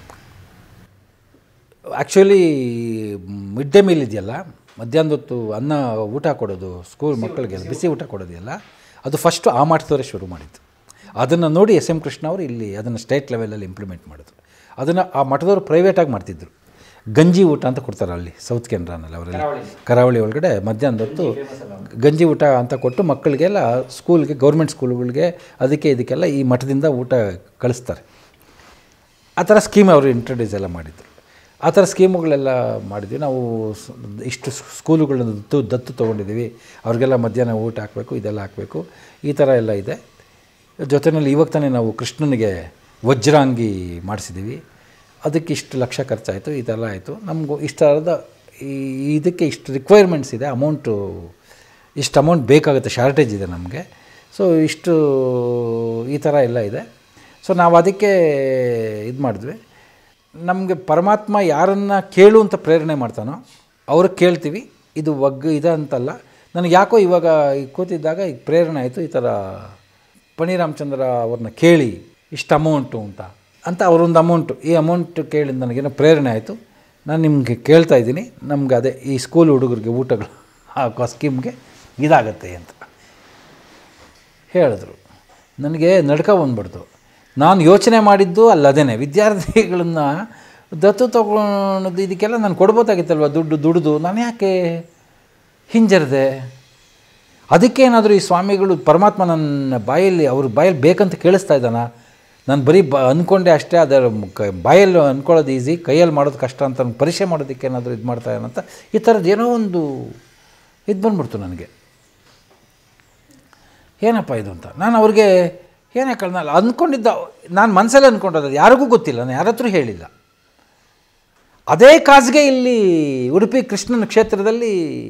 ಆ್ಯಕ್ಚುಲಿ ಮಿಡ್ ಡೇ ಮೀಲ್ ಇದೆಯಲ್ಲ ಮಧ್ಯಾಹ್ನದ ಹೊತ್ತು ಅನ್ನ ಊಟ ಕೊಡೋದು ಸ್ಕೂಲ್ ಮಕ್ಕಳಿಗೆ ಬಿಸಿ ಊಟ ಕೊಡೋದಿಲ್ಲ ಅದು ಫಸ್ಟು ಆ ಮಠದವರೇ ಶುರು ಮಾಡಿದ್ದು ಅದನ್ನು ನೋಡಿ ಎಸ್ ಎಂ ಕೃಷ್ಣ ಅವರು ಇಲ್ಲಿ ಅದನ್ನು ಸ್ಟೇಟ್ ಲೆವೆಲಲ್ಲಿ ಇಂಪ್ಲಿಮೆಂಟ್ ಮಾಡಿದ್ರು ಅದನ್ನು ಆ ಮಠದವರು ಪ್ರೈವೇಟಾಗಿ ಮಾಡ್ತಿದ್ರು ಗಂಜಿ ಊಟ ಅಂತ ಕೊಡ್ತಾರೆ ಅಲ್ಲಿ ಸೌತ್ ಕೆನರಾನಲ್ಲಿ ಅವರೆಲ್ಲ ಕರಾವಳಿ ಒಳಗಡೆ ಮಧ್ಯಾಹ್ನದ ಹೊತ್ತು ಗಂಜಿ ಊಟ ಅಂತ ಕೊಟ್ಟು ಮಕ್ಕಳಿಗೆಲ್ಲ ಸ್ಕೂಲ್ಗೆ ಗೌರ್ಮೆಂಟ್ ಸ್ಕೂಲ್ಗಳಿಗೆ ಅದಕ್ಕೆ ಇದಕ್ಕೆಲ್ಲ ಈ ಮಠದಿಂದ ಊಟ ಕಳಿಸ್ತಾರೆ ಆ ಥರ ಸ್ಕೀಮ್ ಅವರು ಇಂಟ್ರಡ್ಯೂಸ್ ಎಲ್ಲ ಮಾಡಿದ್ರು ಆ ಥರ ಸ್ಕೀಮುಗಳೆಲ್ಲ ಮಾಡಿದ್ವಿ ನಾವು ಸ್- ಇಷ್ಟು ಸ್ಕೂಲುಗಳನ್ನ ದತ್ತು ದತ್ತು ತೊಗೊಂಡಿದ್ದೀವಿ ಅವ್ರಿಗೆಲ್ಲ ಮಧ್ಯಾಹ್ನ ಊಟ ಹಾಕಬೇಕು ಇದೆಲ್ಲ ಹಾಕಬೇಕು ಈ ಥರ ಎಲ್ಲ ಇದೆ ಜೊತೆಯಲ್ಲಿ ಇವಾಗ ತಾನೇ ನಾವು ಕೃಷ್ಣನಿಗೆ ವಜ್ರಾಂಗಿ ಮಾಡಿಸಿದ್ದೀವಿ ಅದಕ್ಕೆ ಇಷ್ಟು ಲಕ್ಷ ಖರ್ಚಾಯಿತು ಇದೆಲ್ಲ ಆಯಿತು ನಮಗೂ ಇಷ್ಟರದ ಈ ಇದಕ್ಕೆ ಇಷ್ಟು ರಿಕ್ವೈರ್ಮೆಂಟ್ಸ್ ಇದೆ ಅಮೌಂಟು ಇಷ್ಟು ಅಮೌಂಟ್ ಬೇಕಾಗುತ್ತೆ ಶಾರ್ಟೇಜ್ ಇದೆ ನಮಗೆ ಸೊ ಇಷ್ಟು ಈ ಥರ ಎಲ್ಲ ಇದೆ ಸೊ ನಾವು ಅದಕ್ಕೆ ಇದು ಮಾಡಿದ್ವಿ ನಮಗೆ ಪರಮಾತ್ಮ ಯಾರನ್ನು ಕೇಳು ಅಂತ ಪ್ರೇರಣೆ ಮಾಡ್ತಾನೋ ಅವ್ರಿಗೆ ಕೇಳ್ತೀವಿ ಇದು ಒಗ್ಗು ಇದೆ ಅಂತಲ್ಲ ನನಗೆ ಯಾಕೋ ಇವಾಗ ಈ ಕೂತಿದ್ದಾಗ ಈಗ ಪ್ರೇರಣೆ ಆಯಿತು ಈ ಥರ ಪಣಿರಾಮಚಂದ್ರ ಅವ್ರನ್ನ ಕೇಳಿ ಇಷ್ಟು ಅಮೌಂಟು ಅಂತ ಅಂತ ಅವರೊಂದು ಅಮೌಂಟು ಈ ಅಮೌಂಟ್ ಕೇಳಿ ನನಗೇನೋ ಪ್ರೇರಣೆ ಆಯಿತು ನಾನು ನಿಮಗೆ ಕೇಳ್ತಾ ಇದ್ದೀನಿ ನಮ್ಗೆ ಅದೇ ಈ ಸ್ಕೂಲ್ ಹುಡುಗರಿಗೆ ಊಟಗಳು ಹಾಕೋ ಸ್ಕೀಮ್ಗೆ ಇದಾಗತ್ತೆ ಅಂತ ಹೇಳಿದ್ರು ನನಗೆ ನಡ್ಕ ಬಂದ್ಬಿಡ್ತು ನಾನು ಯೋಚನೆ ಮಾಡಿದ್ದು ಅಲ್ಲದೇನೆ ವಿದ್ಯಾರ್ಥಿಗಳನ್ನ ದತ್ತು ತಗೊಳೋದು ಇದಕ್ಕೆಲ್ಲ ನಾನು ಕೊಡ್ಬೋದಾಗಿತ್ತಲ್ವ ದುಡ್ಡು ದುಡ್ದು ನಾನು ಯಾಕೆ ಹಿಂಜರಿದೆ ಅದಕ್ಕೇನಾದರೂ ಈ ಸ್ವಾಮಿಗಳು ಪರಮಾತ್ಮ ನನ್ನ ಬಾಯಲ್ಲಿ ಅವ್ರ ಬಾಯಲ್ಲಿ ಬೇಕಂತ ಕೇಳಿಸ್ತಾ ಇದ್ದಾನ ನಾನು ಬರೀ ಬ ಅಂದ್ಕೊಂಡೆ ಅಷ್ಟೇ ಅದರ ಕ- ಬಾಯಲ್ಲಿ ಅಂದ್ಕೊಳ್ಳೋದು ಈಸಿ ಕೈಯಲ್ಲಿ ಮಾಡೋದು ಕಷ್ಟ ಅಂತ ನಂಗೆ ಪರೀಕ್ಷೆ ಮಾಡೋದಕ್ಕೆ ಏನಾದರೂ ಇದು ಮಾಡ್ತಾ ಅಂತ ಈ ಥರದ್ದು ಏನೋ ಒಂದು ಇದು ಬಂದ್ಬಿಡ್ತು ನನಗೆ ಏನಪ್ಪ ಇದು ಅಂತ ನಾನು ಅವ್ರಿಗೆ ಏನೇ ಕಳ್ನಲ್ಲ ಅಂದ್ಕೊಂಡಿದ್ದ ನಾನು ಮನಸ್ಸಲ್ಲೇ ಅಂದ್ಕೊಂಡದ್ದು ಯಾರಿಗೂ ಗೊತ್ತಿಲ್ಲ ನಾನು ಯಾರ ಹತ್ರ ಹೇಳಿಲ್ಲ ಅದೇ ಕಾಸಿಗೆ ಇಲ್ಲಿ ಉಡುಪಿ ಕೃಷ್ಣನ ಕ್ಷೇತ್ರದಲ್ಲಿ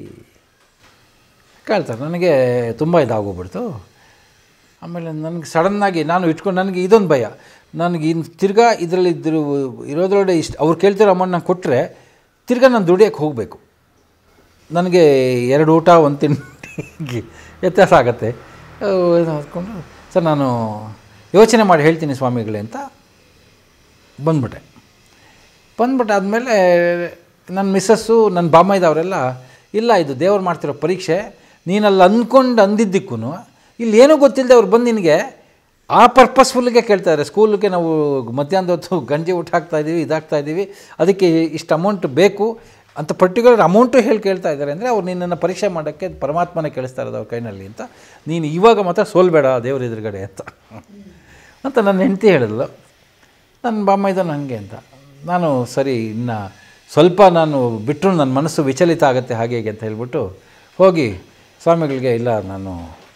ಕೇಳ್ತಾರೆ ನನಗೆ ತುಂಬ ಇದಾಗೋಗ್ಬಿಡ್ತು ಆಮೇಲೆ ನನಗೆ ಸಡನ್ನಾಗಿ ನಾನು ಇಟ್ಕೊಂಡು ನನಗೆ ಇದೊಂದು ಭಯ ನನಗೆ ಇನ್ನು ತಿರ್ಗಾ ಇದರಲ್ಲಿ ಇದ್ರ ಇರೋದ್ರೊಳಗೆ ಇಷ್ಟು ಅವ್ರು ಕೇಳ್ತಿರೋ ಅಮೌಂಟ್ ನಾನು ಕೊಟ್ಟರೆ ತಿರ್ಗಾ ನಾನು ದುಡಿಯೋಕ್ಕೆ ಹೋಗಬೇಕು ನನಗೆ ಎರಡು ಊಟ ಒಂದು ತಿಂಡಿ ವ್ಯತ್ಯಾಸ ಆಗುತ್ತೆ ಇದು ಹಾಕ್ಕೊಂಡು ಸರ್ ನಾನು ಯೋಚನೆ ಮಾಡಿ ಹೇಳ್ತೀನಿ ಸ್ವಾಮಿಗಳೇ ಅಂತ ಬಂದ್ಬಿಟ್ಟೆ ಬಂದ್ಬಿಟ್ಟು ಆದಮೇಲೆ ನನ್ನ ಮಿಸ್ಸಸ್ಸು ನನ್ನ ಬಾಮೈದ ಅವರೆಲ್ಲ ಇಲ್ಲ ಇದು ದೇವ್ರು ಮಾಡ್ತಿರೋ ಪರೀಕ್ಷೆ ನೀನಲ್ಲಿ ಅಂದ್ಕೊಂಡು ಅಂದಿದ್ದಕ್ಕೂ ಇಲ್ಲಿ ಏನೂ ಗೊತ್ತಿಲ್ಲದೆ ಅವ್ರು ಬಂದು ನಿನಗೆ ಆ ಪರ್ಪಸ್ಫುಲ್ಗೆ ಕೇಳ್ತಾರೆ ಸ್ಕೂಲ್ಗೆ ನಾವು ಮಧ್ಯಾಹ್ನದ ಹೊತ್ತು ಗಂಜಿ ಊಟ ಹಾಕ್ತಾ ಇದ್ದೀವಿ ಇದಾಗ್ತಾ ಇದ್ದೀವಿ ಅದಕ್ಕೆ ಇಷ್ಟು ಅಮೌಂಟ್ ಬೇಕು ಅಂತ ಪರ್ಟಿಕ್ಯುಲರ್ ಅಮೌಂಟು ಹೇಳಿ ಕೇಳ್ತಾ ಇದ್ದಾರೆ ಅಂದರೆ ಅವ್ರು ನಿನ್ನನ್ನು ಪರೀಕ್ಷೆ ಮಾಡೋಕ್ಕೆ ಪರಮಾತ್ಮನೇ ಕೇಳಿಸ್ತಾ ಇರೋದು ಅವ್ರ ಕೈನಲ್ಲಿ ಅಂತ ನೀನು ಇವಾಗ ಮಾತ್ರ ಸೋಲ್ಬೇಡ ದೇವ್ರ ಎದುರುಗಡೆ ಅಂತ ಅಂತ ನನ್ನ ಹೆಂಡತಿ ಹೇಳಿದ್ಲು ನನ್ನ ಬಾಮೈದ ನನಗೆ ಅಂತ ನಾನು ಸರಿ ಇನ್ನು ಸ್ವಲ್ಪ ನಾನು ಬಿಟ್ಟರು ನನ್ನ ಮನಸ್ಸು ವಿಚಲಿತ ಆಗುತ್ತೆ ಹಾಗೆ ಹೀಗೆ ಅಂತ ಹೇಳ್ಬಿಟ್ಟು ಹೋಗಿ ಸ್ವಾಮಿಗಳಿಗೆ ಇಲ್ಲ ನಾನು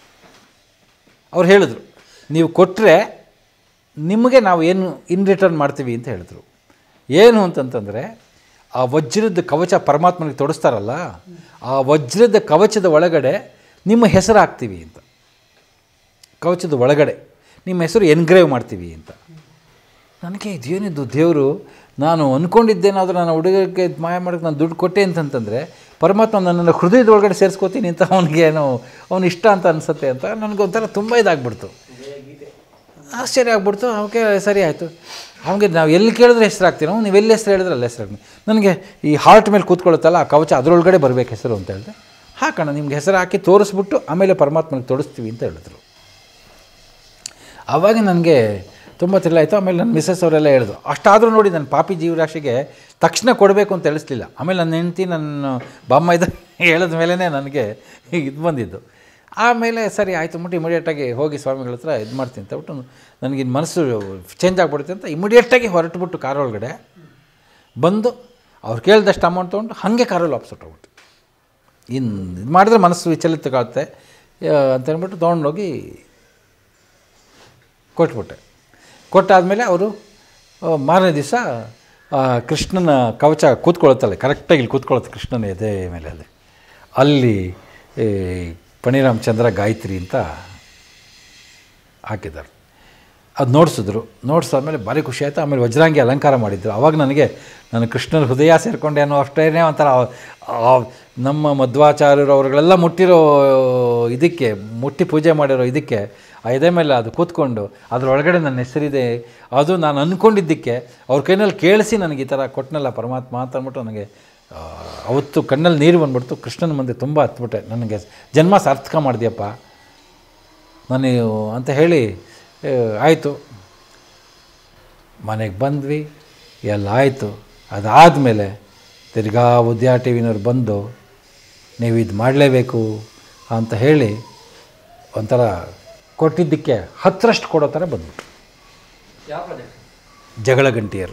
ಅವ್ರು ಹೇಳಿದ್ರು ನೀವು ಕೊಟ್ಟರೆ ನಿಮಗೆ ನಾವು ಏನು ಇನ್ ರಿಟರ್ನ್ ಮಾಡ್ತೀವಿ ಅಂತ ಹೇಳಿದ್ರು ಏನು ಅಂತಂತಂದರೆ ಆ ವಜ್ರದ ಕವಚ ಪರಮಾತ್ಮನಿಗೆ ತೊಡಸ್ತಾರಲ್ಲ ಆ ವಜ್ರದ ಕವಚದ ಒಳಗಡೆ ನಿಮ್ಮ ಹೆಸರು ಹಾಕ್ತೀವಿ ಅಂತ ಕವಚದ ಒಳಗಡೆ ನಿಮ್ಮ ಹೆಸರು ಎನ್ಗ್ರೇವ್ ಮಾಡ್ತೀವಿ ಅಂತ ನನಗೆ ಇದೇನಿದ್ದು ದೇವರು ನಾನು ಅಂದ್ಕೊಂಡಿದ್ದೇನಾದರೂ ನಾನು ಹುಡುಗರಿಗೆ ಮಾಯ ಮಾಡೋಕ್ಕೆ ನಾನು ದುಡ್ಡು ಕೊಟ್ಟೆ ಅಂತಂತಂದರೆ ಪರಮಾತ್ಮ ನನ್ನನ್ನು ಹೃದಯದ ಒಳಗಡೆ ಸೇರಿಸ್ಕೋತೀನಿ ಅಂತ ಅವನಿಗೆ ಏನೋ ಅವನು ಇಷ್ಟ ಅಂತ ಅನಿಸುತ್ತೆ ಅಂತ ನನಗೊಂಥರ ತುಂಬ ಇದಾಗ್ಬಿಡ್ತು ಆಶ್ಚರ್ಯ ಆಗ್ಬಿಡ್ತು ಅವಕ್ಕೆ ಸರಿ ಆಯಿತು ಅವನಿಗೆ ನಾವು ಎಲ್ಲಿ ಕೇಳಿದ್ರೆ ಹೆಸರು ಹಾಕ್ತೀನೋ ನೀವು ಎಲ್ಲಿ ಹೆಸರು ಹೇಳಿದ್ರೆ ಅಲ್ಲಿ ಹೆಸರು ಹಾಕ್ತೀನಿ ನನಗೆ ಈ ಹಾರ್ಟ್ ಮೇಲೆ ಕೂತ್ಕೊಳ್ಳುತ್ತಲ್ಲ ಆ ಕವಚ ಅದರೊಳಗಡೆ ಬರಬೇಕು ಹೆಸರು ಅಂತ ಹೇಳಿದೆ ಹಾಕೋಣ ನಿಮ್ಗೆ ಹೆಸರು ಹಾಕಿ ತೋರಿಸ್ಬಿಟ್ಟು ಆಮೇಲೆ ಪರಮಾತ್ಮನಿಗೆ ತೊಡಸ್ತೀವಿ ಅಂತ ಹೇಳಿದ್ರು ಆವಾಗ ನನಗೆ ತುಂಬ ಆಯಿತು ಆಮೇಲೆ ನನ್ನ ಮಿಸ್ಸಸ್ ಅವರೆಲ್ಲ ಹೇಳಿದ್ರು ಅಷ್ಟಾದರೂ ನೋಡಿ ನನ್ನ ಪಾಪಿ ಜೀವರಾಶಿಗೆ ತಕ್ಷಣ ಕೊಡಬೇಕು ಅಂತ ತಿಳಿಸ್ಲಿಲ್ಲ ಆಮೇಲೆ ನನ್ನ ಹೆಂಡ್ತಿ ನನ್ನ ಬಾಮ್ಮ ಇದ್ದ ಹೇಳಿದ ಮೇಲೇ ನನಗೆ ಇದು ಬಂದಿದ್ದು ಆಮೇಲೆ ಸರಿ ಆಯಿತು ಮುಟ್ಟು ಇಮಿಡಿಯೇಟಾಗಿ ಹೋಗಿ ಸ್ವಾಮಿಗಳ ಹತ್ರ ಇದು ಮಾಡ್ತೀನಿ ಅಂತ ಬಿಟ್ಟು ನನಗೆ ಇನ್ನು ಮನಸ್ಸು ಚೇಂಜ್ ಆಗಿಬಿಡುತ್ತೆ ಅಂತ ಇಮಿಡಿಯೇಟಾಗಿ ಹೊರಟುಬಿಟ್ಟು ಕಾರ್ ಒಳಗಡೆ ಬಂದು ಅವ್ರು ಕೇಳಿದಷ್ಟು ಅಮೌಂಟ್ ತೊಗೊಂಡು ಹಾಗೆ ಕಾರಲ್ಲಿ ವಾಪಸ್ ಹೊಟ್ಟೋಗ್ಬಿಟ್ಟು ಇನ್ನು ಇದು ಮಾಡಿದ್ರೆ ಮನಸ್ಸು ವಿಚಲಿತಗಾಗುತ್ತೆ ಅಂತಂದ್ಬಿಟ್ಟು ತೊಗೊಂಡೋಗಿ ಕೊಟ್ಬಿಟ್ಟೆ ಕೊಟ್ಟಾದಮೇಲೆ ಅವರು ಆ, ಮಾರನೇ ದಿವಸ ಕೃಷ್ಣನ ಕವಚ ಕೂತ್ಕೊಳುತ್ತಲ್ಲ ಕರೆಕ್ಟಾಗಿ ಇಲ್ಲಿ ಕೂತ್ಕೊಳ್ಳುತ್ತೆ ಕೃಷ್ಣನ ಎದೆ ಮೇಲೆ ಅಲ್ಲಿ ಅಲ್ಲಿ ಈ ಪಣಿರಾಮಚಂದ್ರ ಗಾಯತ್ರಿ ಅಂತ ಹಾಕಿದ್ದಾರೆ ಅದು ನೋಡಿಸಿದ್ರು ನೋಡ್ಸಾದ್ಮೇಲೆ ಭಾರಿ ಖುಷಿ ಆಯಿತು ಆಮೇಲೆ ವಜ್ರಾಂಗಿ ಅಲಂಕಾರ ಮಾಡಿದ್ರು ಆವಾಗ ನನಗೆ ನನ್ನ ಕೃಷ್ಣನ ಹೃದಯ ಸೇರಿಕೊಂಡೆ ಅನ್ನೋ ಅಷ್ಟೇನೇ ಒಂಥರ ಆ- ಆ- ನಮ್ಮ ಮಧ್ವಾಚಾರ್ಯರು ಅವರುಗಳೆಲ್ಲ ಮುಟ್ಟಿರೋ ಇದಕ್ಕೆ ಮುಟ್ಟಿ ಪೂಜೆ ಮಾಡಿರೋ ಇದಕ್ಕೆ ಆ ಎದೆ ಮೇಲೆ ಅದು ಕೂತ್ಕೊಂಡು ಅದರೊಳಗಡೆ ನನ್ನ ಹೆಸರಿದೆ ಅದು ನಾನು ಅಂದ್ಕೊಂಡಿದ್ದಕ್ಕೆ ಅವ್ರ ಕೈನಲ್ಲಿ ಕೇಳಿಸಿ ನನಗೆ ಈ ಥರ ಕೊಟ್ಟನಲ್ಲ ಪರಮಾತ್ಮ ಅಂತ ಅಂದ್ಬಿಟ್ಟು ನನಗೆ ಆ, ಅವತ್ತು ಕಣ್ಣಲ್ಲಿ ನೀರು ಬಂದ್ಬಿಡ್ತು ಕೃಷ್ಣನ ಮುಂದೆ ತುಂಬ ಹತ್ಬಿಟ್ಟೆ ನನಗೆ ಜನ್ಮ ಸಾರ್ಥಕ ಮಾಡಿದ್ಯಪ್ಪ ನಾನು ಅಂತ ಹೇಳಿ ಆಯಿತು ಮನೆಗೆ ಬಂದ್ವಿ ಎಲ್ಲ ಆಯಿತು ಅದಾದಮೇಲೆ ತಿರ್ಗಾ ಉದ್ಯಾ ಟಿ ವಿನವ್ರು ಬಂದು ನೀವು ಇದು ಮಾಡಲೇಬೇಕು ಅಂತ ಹೇಳಿ ಒಂಥರ ಕೊಟ್ಟಿದ್ದಕ್ಕೆ ಹತ್ತರಷ್ಟು ಕೊಡೋ ಥರ ಬಂದ್ಬಿಟ್ಟು ಯಾವ ಪ್ರಾಜೆಕ್ಟ್ ಜಗಳ ಗಂಟಿಯರು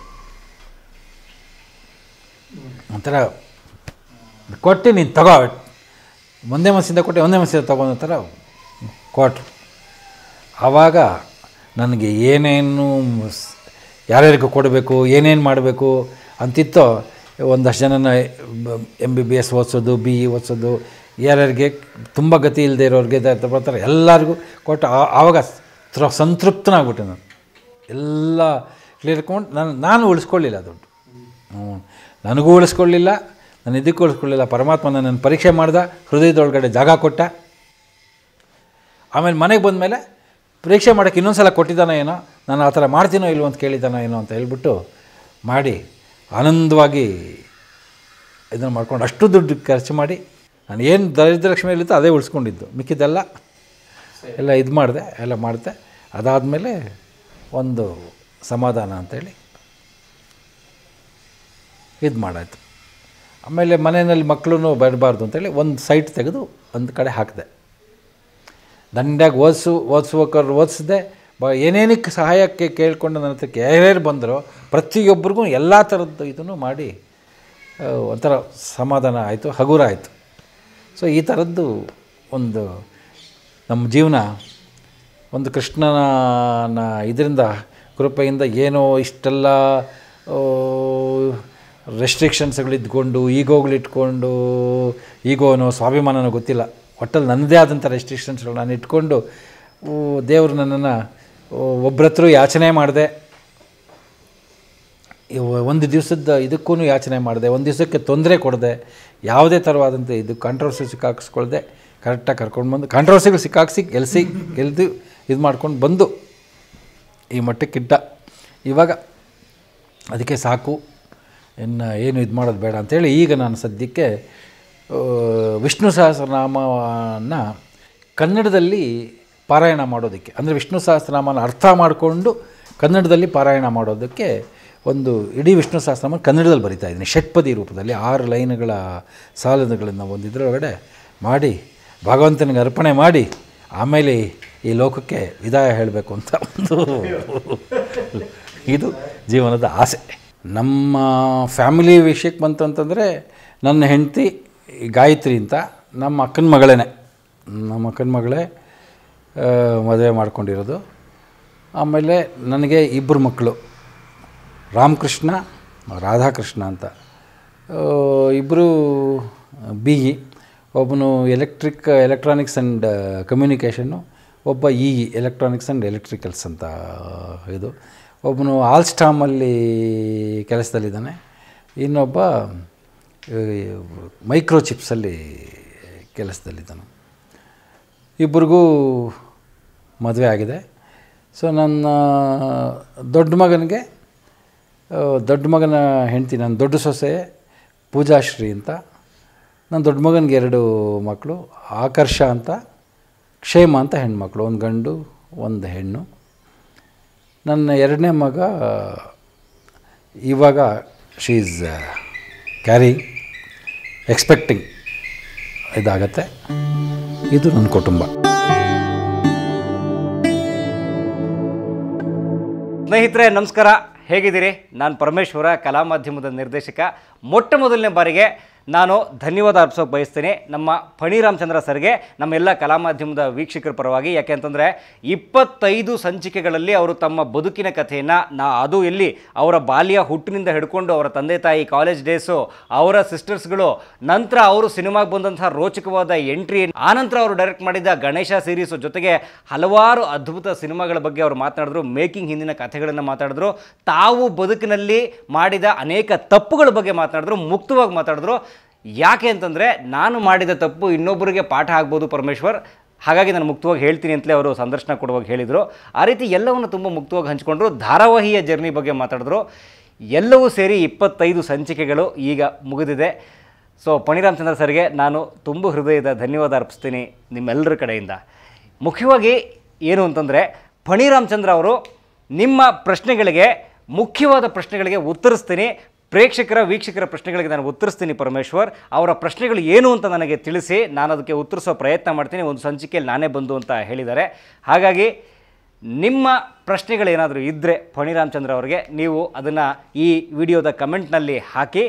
ಒಂಥರ ಕೊಟ್ಟು ನೀನು ತಗೋ ಒಂದೇ ಮನಸ್ಸಿಂದ ಕೊಟ್ಟೆ ಒಂದೇ ಮನಸ್ಸಿಂದ ತಗೊಂಡ ಥರ ಕೊಟ್ರು ಆವಾಗ ನನಗೆ ಏನೇನು ಸ್- ಯಾರ್ಯಾರಿಗೂ ಕೊಡಬೇಕು ಏನೇನು ಮಾಡಬೇಕು ಅಂತಿತ್ತೋ ಒಂದಷ್ಟು ಜನನ ಎಮ್ ಬಿ ಬಿ ಎಸ್ ಓದಿಸೋದು ಬಿ ಇ ಓದಿಸೋದು ಯಾರ್ಯಾರಿಗೆ ತುಂಬ ಗತಿ ಇಲ್ಲದೆ ಇರೋರಿಗೆ ಬರ್ತಾರೆ ಎಲ್ಲರಿಗೂ ಕೊಟ್ಟು ಆ- ಆವಾಗ ತ್ರ ಸಂತೃಪ್ತನಾಗ್ಬಿಟ್ಟೆ ನಾನು ಎಲ್ಲ ಕ್ಲಿಯರ್ ಕೊಂಡು ನಾನು ನಾನು ಉಳಿಸ್ಕೊಳ್ಳಿಲ್ಲ ದುಡ್ಡು ಹ್ಞೂ ನನಗೂ ಉಳಿಸ್ಕೊಳ್ಳಿಲ್ಲ ನಾನು ಇದಕ್ಕೂ ಉಳಿಸ್ಕೊಳ್ಳಿಲ್ಲ ಪರಮಾತ್ಮ ನನ್ನ ಪರೀಕ್ಷೆ ಮಾಡ್ದ ಹೃದಯದೊಳಗಡೆ ಜಾಗ ಕೊಟ್ಟ ಆಮೇಲೆ ಮನೆಗೆ ಬಂದಮೇಲೆ ಪರೀಕ್ಷೆ ಮಾಡೋಕ್ಕೆ ಇನ್ನೊಂದು ಸಲ ಕೊಟ್ಟಿದ್ದಾನೋ ಏನೋ ನಾನು ಆ ಥರ ಮಾಡ್ತೀನೋ ಇಲ್ವೋ ಅಂತ ಕೇಳಿದ್ದಾನೋ ಏನೋ ಅಂತ ಹೇಳ್ಬಿಟ್ಟು ಮಾಡಿ ಆನಂದವಾಗಿ ಇದನ್ನು ಮಾಡ್ಕೊಂಡು ಅಷ್ಟು ದುಡ್ಡು ಖರ್ಚು ಮಾಡಿ ನಾನು ಏನು ದರಿದ್ರ ಲಕ್ಷ್ಮಿ ಇಲ್ಲಿತ್ತು ಅದೇ ಉಳಿಸ್ಕೊಂಡಿದ್ದು ಮಿಕ್ಕಿದ್ದೆಲ್ಲ ಎಲ್ಲ ಇದು ಮಾಡಿದೆ ಎಲ್ಲ ಮಾಡಿದೆ ಅದಾದಮೇಲೆ ಒಂದು ಸಮಾಧಾನ ಅಂತೇಳಿ ಇದು ಮಾಡಾಯ್ತು ಆಮೇಲೆ ಮನೆಯಲ್ಲಿ ಮಕ್ಕಳು ಬರಬಾರ್ದು ಅಂತೇಳಿ ಒಂದು ಸೈಟ್ ತೆಗೆದು ಒಂದು ಕಡೆ ಹಾಕಿದೆ ದಂಡ್ಯಾಗಿ ಓದಿಸು ಓದಿಸ್ಬೇಕಾದ್ರೆ ಓದಿಸಿದೆ ಬ ಏನೇನಕ್ಕೆ ಸಹಾಯಕ್ಕೆ ಕೇಳಿಕೊಂಡು ನನ್ನ ಹತ್ರಕ್ಕೆ ಯಾರ್ಯಾರು ಬಂದರೋ ಪ್ರತಿಯೊಬ್ಬರಿಗೂ ಎಲ್ಲ ಥರದ್ದು ಇದನ್ನು ಮಾಡಿ ಆ, ಒಂಥರ ಸಮಾಧಾನ ಆಯಿತು ಹಗುರ ಆಯಿತು ಸೊ ಈ ಥರದ್ದು ಒಂದು ನಮ್ಮ ಜೀವನ ಒಂದು ಕೃಷ್ಣನ ಇದರಿಂದ ಕೃಪೆಯಿಂದ ಏನೋ ಇಷ್ಟೆಲ್ಲ ರೆಸ್ಟ್ರಿಕ್ಷನ್ಸ್ಗಳಿದ್ಕೊಂಡು ಈಗೋಗಳಿಟ್ಕೊಂಡು ಈಗೋನೋ ಸ್ವಾಭಿಮಾನನೋ ಗೊತ್ತಿಲ್ಲ ಒಟ್ಟಲ್ಲಿ ನನ್ನದೇ ಆದಂಥ ರೆಸ್ಟ್ರಿಕ್ಷನ್ಸ್ಗಳು ನಾನು ಇಟ್ಕೊಂಡು ಓ, ದೇವರು ನನ್ನನ್ನು ಒಬ್ಬರ ಹತ್ರ ಯಾಚನೆ ಮಾಡಿದೆ ಇವ- ಒಂದು ದಿವಸದ ಇದಕ್ಕೂ ಯಾಚನೆ ಮಾಡಿದೆ ಒಂದು ದಿವಸಕ್ಕೆ ತೊಂದರೆ ಕೊಡದೆ ಯಾವುದೇ ಥರವಾದಂಥ ಇದು ಕಾಂಟ್ರವರ್ಸಿ ಸಿಕ್ಕಾಕಿಸ್ಕೊಳ್ದೆ ಕರೆಕ್ಟಾಗಿ ಕರ್ಕೊಂಡು ಬಂದು ಕಾಂಟ್ರವರ್ಸಿಗಳು ಸಿಕ್ಕಾಕ್ಸಿ ಗೆಲ್ಸಿ ಗೆಲ್ದು ಇದು ಮಾಡ್ಕೊಂಡು ಬಂದು ಈ ಮಟ್ಟಕ್ಕಿಟ್ಟ ಇವಾಗ ಅದಕ್ಕೆ ಸಾಕು ಇನ್ನು ಏನು ಇದು ಮಾಡೋದು ಬೇಡ ಅಂತೇಳಿ ಈಗ ನಾನು ಸದ್ಯಕ್ಕೆ ಆ, ವಿಷ್ಣು ಸಹಸ್ರನಾಮವನ್ನು ಕನ್ನಡದಲ್ಲಿ ಪಾರಾಯಣ ಮಾಡೋದಕ್ಕೆ ಅಂದರೆ ವಿಷ್ಣು ಸಹಸ್ರನಾಮನ ಅರ್ಥ ಮಾಡಿಕೊಂಡು ಕನ್ನಡದಲ್ಲಿ ಪಾರಾಯಣ ಮಾಡೋದಕ್ಕೆ ಒಂದು ಇಡೀ ವಿಷ್ಣು ಸಹಸ್ರನಾಮ ಕನ್ನಡದಲ್ಲಿ ಬರಿತಾ ಇದ್ದೀನಿ ಷಟ್ಪದಿ ರೂಪದಲ್ಲಿ ಆರು ಲೈನ್ಗಳ ಸಾಲುಗಳನ್ನು ಒಂದು ಇದರೊಳಗಡೆ ಮಾಡಿ ಭಗವಂತನಿಗೆ ಅರ್ಪಣೆ ಮಾಡಿ ಆಮೇಲೆ ಈ ಲೋಕಕ್ಕೆ ವಿದಾಯ ಹೇಳಬೇಕು ಅಂತ ಒಂದು ಇದು ಜೀವನದ ಆಸೆ ನಮ್ಮ ಫ್ಯಾಮಿಲಿ ವಿಷಯಕ್ಕೆ ಬಂತು ಅಂತಂದರೆ ನನ್ನ ಹೆಂಡತಿ ಗಾಯತ್ರಿ ಅಂತ ನಮ್ಮ ಅಕ್ಕನ ಮಗಳೇ ನಮ್ಮ ಅಕ್ಕನ ಮಗಳೇ ಆ, ಮದುವೆ ಮಾಡ್ಕೊಂಡಿರೋದು ಆಮೇಲೆ ನನಗೆ ಇಬ್ಬರು ಮಕ್ಕಳು ರಾಮಕೃಷ್ಣ ರಾಧಾಕೃಷ್ಣ ಅಂತ ಇಬ್ಬರು ಬಿ ಇ ಒಬ್ಬನು ಎಲೆಕ್ಟ್ರಿಕ್ ಎಲೆಕ್ಟ್ರಾನಿಕ್ಸ್ ಆ್ಯಂಡ್ ಕಮ್ಯುನಿಕೇಷನ್ನು ಒಬ್ಬ E E electronics and electricals ಅಂತ ಇದು ಒಬ್ಬನು ಆಲ್ಸ್ಟಾಮಲ್ಲಿ ಕೆಲಸದಲ್ಲಿದ್ದಾನೆ ಇನ್ನೊಬ್ಬ ಮೈಕ್ರೋ ಚಿಪ್ಸಲ್ಲಿ ಕೆಲಸದಲ್ಲಿದ್ದಾನೆ ಇಬ್ಬರಿಗೂ ಮದುವೆ ಆಗಿದೆ ಸೊ ನನ್ನ ದೊಡ್ಡ ಮಗನಿಗೆ ಆ, ದೊಡ್ಡ ಮಗನ ಹೆಂಡ್ತಿ ನನ್ನ ದೊಡ್ಡ ಸೊಸೆ ಪೂಜಾಶ್ರೀ ಅಂತ ನನ್ನ ದೊಡ್ಡ ಮಗನಿಗೆ ಎರಡು ಮಕ್ಕಳು ಆಕರ್ಷ ಅಂತ ಕ್ಷೇಮ ಅಂತ ಹೆಣ್ಮಕ್ಳು ಒಂದು ಗಂಡು ಒಂದು ಹೆಣ್ಣು ನನ್ನ ಎರಡನೇ ಮಗ ಇವಾಗ ಶೀ ಈಸ್ ಕ್ಯಾರಿ ಎಕ್ಸ್ಪೆಕ್ಟಿಂಗ್ ಇದಾಗತ್ತೆ ಇದು ನನ್ನ ಕುಟುಂಬ ಸ್ನೇಹಿತರೆ ನಮಸ್ಕಾರ ಹೇಗಿದ್ದೀರಿ ನಾನು ಪರಮೇಶ್ವರ ಕಲಾ ಮಾಧ್ಯಮದ ನಿರ್ದೇಶಕ ಮೊಟ್ಟ ಮೊದಲನೇ ಬಾರಿಗೆ ನಾನು ಧನ್ಯವಾದ ಅರ್ಪಿಸೋಕೆ ಬಯಸ್ತೀನಿ ನಮ್ಮ ಫಣಿ ರಾಮಚಂದ್ರ ಸರ್ಗೆ ನಮ್ಮೆಲ್ಲ ಕಲಾ ಮಾಧ್ಯಮದ ವೀಕ್ಷಕರ ಪರವಾಗಿ ಯಾಕೆ ಅಂತಂದರೆ ಇಪ್ಪತ್ತೈದು ಸಂಚಿಕೆಗಳಲ್ಲಿ ಅವರು ತಮ್ಮ ಬದುಕಿನ ಕಥೆಯನ್ನು ನಾ ಅದು ಎಲ್ಲಿ ಅವರ ಬಾಲ್ಯ ಹುಟ್ಟಿನಿಂದ ಹಿಡ್ಕೊಂಡು ಅವರ ತಂದೆ ತಾಯಿ ಕಾಲೇಜ್ ಡೇಸು ಅವರ ಸಿಸ್ಟರ್ಸ್ಗಳು ನಂತರ ಅವರು ಸಿನಿಮಾಗೆ ಬಂದಂತಹ ರೋಚಕವಾದ ಎಂಟ್ರಿ ಆನಂತರ ಅವರು ಡೈರೆಕ್ಟ್ ಮಾಡಿದ ಗಣೇಶ ಸೀರೀಸು ಜೊತೆಗೆ ಹಲವಾರು ಅದ್ಭುತ ಸಿನಿಮಾಗಳ ಬಗ್ಗೆ ಅವರು ಮಾತನಾಡಿದ್ರು ಮೇಕಿಂಗ್ ಹಿಂದಿನ ಕಥೆಗಳನ್ನು ಮಾತಾಡಿದ್ರು ತಾವು ಬದುಕಿನಲ್ಲಿ ಮಾಡಿದ ಅನೇಕ ತಪ್ಪುಗಳ ಬಗ್ಗೆ ಮಾತನಾಡಿದ್ರು ಮುಕ್ತವಾಗಿ ಮಾತಾಡಿದ್ರು ಯಾಕೆ ಅಂತಂದರೆ ನಾನು ಮಾಡಿದ ತಪ್ಪು ಇನ್ನೊಬ್ಬರಿಗೆ ಪಾಠ ಆಗ್ಬೋದು ಪರಮೇಶ್ವರ್ ಹಾಗಾಗಿ ನಾನು ಮುಕ್ತವಾಗಿ ಹೇಳ್ತೀನಿ ಅಂತಲೇ ಅವರು ಸಂದರ್ಶನ ಕೊಡುವಾಗ ಹೇಳಿದರು ಆ ರೀತಿ ಎಲ್ಲವನ್ನು ತುಂಬ ಮುಕ್ತವಾಗಿ ಹಂಚ್ಕೊಂಡ್ರು ಧಾರಾವಾಹಿಯ ಜರ್ನಿ ಬಗ್ಗೆ ಮಾತಾಡಿದ್ರು ಎಲ್ಲವೂ ಸೇರಿ ಇಪ್ಪತ್ತೈದು ಸಂಚಿಕೆಗಳು ಈಗ ಮುಗಿದಿದೆ ಸೊ ಪಣಿರಾಮಚಂದ್ರ ಸರ್ಗೆ ನಾನು ತುಂಬ ಹೃದಯದ ಧನ್ಯವಾದ ಅರ್ಪಿಸ್ತೀನಿ ನಿಮ್ಮೆಲ್ಲರ ಕಡೆಯಿಂದ ಮುಖ್ಯವಾಗಿ ಏನು ಅಂತಂದರೆ ಫಣಿರಾಮಚಂದ್ರ ಅವರು ನಿಮ್ಮ ಪ್ರಶ್ನೆಗಳಿಗೆ ಮುಖ್ಯವಾದ ಪ್ರಶ್ನೆಗಳಿಗೆ ಉತ್ತರಿಸ್ತೀನಿ ಪ್ರೇಕ್ಷಕರ ವೀಕ್ಷಕರ ಪ್ರಶ್ನೆಗಳಿಗೆ ನಾನು ಉತ್ತರಿಸ್ತೀನಿ ಪರಮೇಶ್ವರ್ ಅವರ ಪ್ರಶ್ನೆಗಳು ಏನು ಅಂತ ನನಗೆ ತಿಳಿಸಿ ನಾನು ಅದಕ್ಕೆ ಉತ್ತರಿಸೋ ಪ್ರಯತ್ನ ಮಾಡ್ತೀನಿ ಒಂದು ಸಂಚಿಕೆಯಲ್ಲಿ ನಾನೇ ಬಂದು ಅಂತ ಹೇಳಿದ್ದಾರೆ ಹಾಗಾಗಿ ನಿಮ್ಮ ಪ್ರಶ್ನೆಗಳೇನಾದರೂ ಇದ್ದರೆ ಫಣಿರಾಮಚಂದ್ರ ಅವರಿಗೆ ನೀವು ಅದನ್ನು ಈ ವಿಡಿಯೋದ ಕಮೆಂಟ್ನಲ್ಲಿ ಹಾಕಿ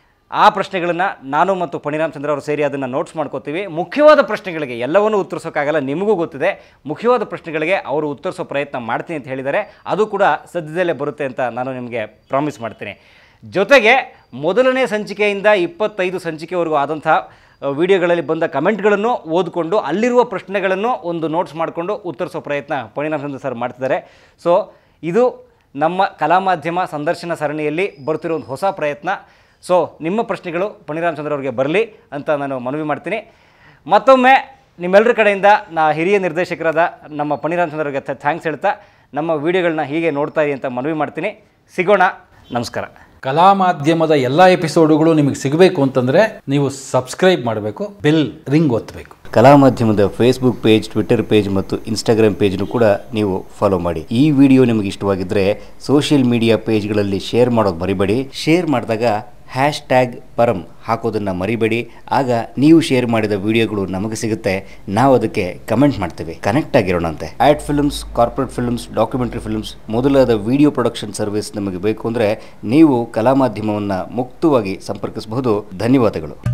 ಆ ಪ್ರಶ್ನೆಗಳನ್ನು ನಾನು ಮತ್ತು ಫಣಿರಾಮಚಂದ್ರ ಅವರು ಸೇರಿ ಅದನ್ನು ನೋಟ್ಸ್ ಮಾಡ್ಕೋತೀವಿ ಮುಖ್ಯವಾದ ಪ್ರಶ್ನೆಗಳಿಗೆ ಎಲ್ಲವನ್ನೂ ಉತ್ತರಿಸೋಕ್ಕಾಗಲ್ಲ ನಿಮಗೂ ಗೊತ್ತಿದೆ ಮುಖ್ಯವಾದ ಪ್ರಶ್ನೆಗಳಿಗೆ ಅವರು ಉತ್ತರಿಸೋ ಪ್ರಯತ್ನ ಮಾಡ್ತೀನಿ ಅಂತ ಹೇಳಿದ್ದಾರೆ ಅದು ಕೂಡ ಸದ್ಯದಲ್ಲೇ ಬರುತ್ತೆ ಅಂತ ನಾನು ನಿಮಗೆ ಪ್ರಾಮಿಸ್ ಮಾಡ್ತೀನಿ ಜೊತೆಗೆ ಮೊದಲನೇ ಸಂಚಿಕೆಯಿಂದ ಇಪ್ಪತ್ತೈದು ಸಂಚಿಕೆವರೆಗೂ ಆದಂಥ ವಿಡಿಯೋಗಳಲ್ಲಿ ಬಂದ ಕಮೆಂಟ್ಗಳನ್ನು ಓದಿಕೊಂಡು ಅಲ್ಲಿರುವ ಪ್ರಶ್ನೆಗಳನ್ನು ಒಂದು ನೋಟ್ಸ್ ಮಾಡಿಕೊಂಡು ಉತ್ತರಿಸೋ ಪ್ರಯತ್ನ ಪಣಿರಾಮಚಂದ್ರ ಸರ್ ಮಾಡ್ತಿದ್ದಾರೆ ಸೊ ಇದು ನಮ್ಮ ಕಲಾ ಮಾಧ್ಯಮ ಸಂದರ್ಶನ ಸರಣಿಯಲ್ಲಿ ಬರ್ತಿರೋ ಒಂದು ಹೊಸ ಪ್ರಯತ್ನ ಸೊ ನಿಮ್ಮ ಪ್ರಶ್ನೆಗಳು ಪಣಿರಾಮಚಂದ್ರ ಅವರಿಗೆ ಬರಲಿ ಅಂತ ನಾನು ಮನವಿ ಮಾಡ್ತೀನಿ ಮತ್ತೊಮ್ಮೆ ನಿಮ್ಮೆಲ್ಲರ ಕಡೆಯಿಂದ ನಾ ಹಿರಿಯ ನಿರ್ದೇಶಕರಾದ ನಮ್ಮ ಪಣಿರಾಮಚಂದ್ರ ಅವರಿಗೆ ಥ್ಯಾಂಕ್ಸ್ ಹೇಳ್ತಾ ನಮ್ಮ ವಿಡಿಯೋಗಳನ್ನ ಹೀಗೆ ನೋಡ್ತಾ ಇರಿ ಅಂತ ಮನವಿ ಮಾಡ್ತೀನಿ ಸಿಗೋಣ ನಮಸ್ಕಾರ ಕಲಾ ಮಾಧ್ಯಮದ ಎಲ್ಲ ಎಪಿಸೋಡುಗಳು ನಿಮಗೆ ಸಿಗಬೇಕು ಅಂತಂದರೆ ನೀವು ಸಬ್ಸ್ಕ್ರೈಬ್ ಮಾಡಬೇಕು ಬೆಲ್ ರಿಂಗ್ ಒತ್ತಬೇಕು ಕಲಾ ಮಾಧ್ಯಮದ ಫೇಸ್ಬುಕ್ ಪೇಜ್ ಟ್ವಿಟರ್ ಪೇಜ್ ಮತ್ತು ಇನ್ಸ್ಟಾಗ್ರಾಮ್ ಪೇಜ್ನು ಕೂಡ ನೀವು ಫಾಲೋ ಮಾಡಿ ಈ ವಿಡಿಯೋ ನಿಮಗೆ ಇಷ್ಟವಾಗಿದ್ದರೆ ಸೋಷಿಯಲ್ ಮೀಡಿಯಾ ಪೇಜ್ಗಳಲ್ಲಿ ಶೇರ್ ಮಾಡೋದು ಮರಿಬೇಡಿ ಶೇರ್ ಮಾಡಿದಾಗ ಹ್ಯಾಶ್ ಟ್ಯಾಗ್ ಪರಂ ಹಾಕೋದನ್ನು ಮರಿಬೇಡಿ ಆಗ ನೀವು ಶೇರ್ ಮಾಡಿದ ವಿಡಿಯೋಗಳು ನಮಗೆ ಸಿಗುತ್ತೆ ನಾವು ಅದಕ್ಕೆ ಕಮೆಂಟ್ ಮಾಡ್ತೇವೆ ಕನೆಕ್ಟ್ ಆಗಿರೋಣಂತೆ ad films corporate films documentary films ಮೊದಲಾದ ವಿಡಿಯೋ ಪ್ರೊಡಕ್ಷನ್ ಸರ್ವಿಸ್ ನಮಗೆ ಬೇಕು ಅಂದರೆ ನೀವು ಕಲಾ ಮಾಧ್ಯಮವನ್ನು ಮುಕ್ತವಾಗಿ ಸಂಪರ್ಕಿಸಬಹುದು ಧನ್ಯವಾದಗಳು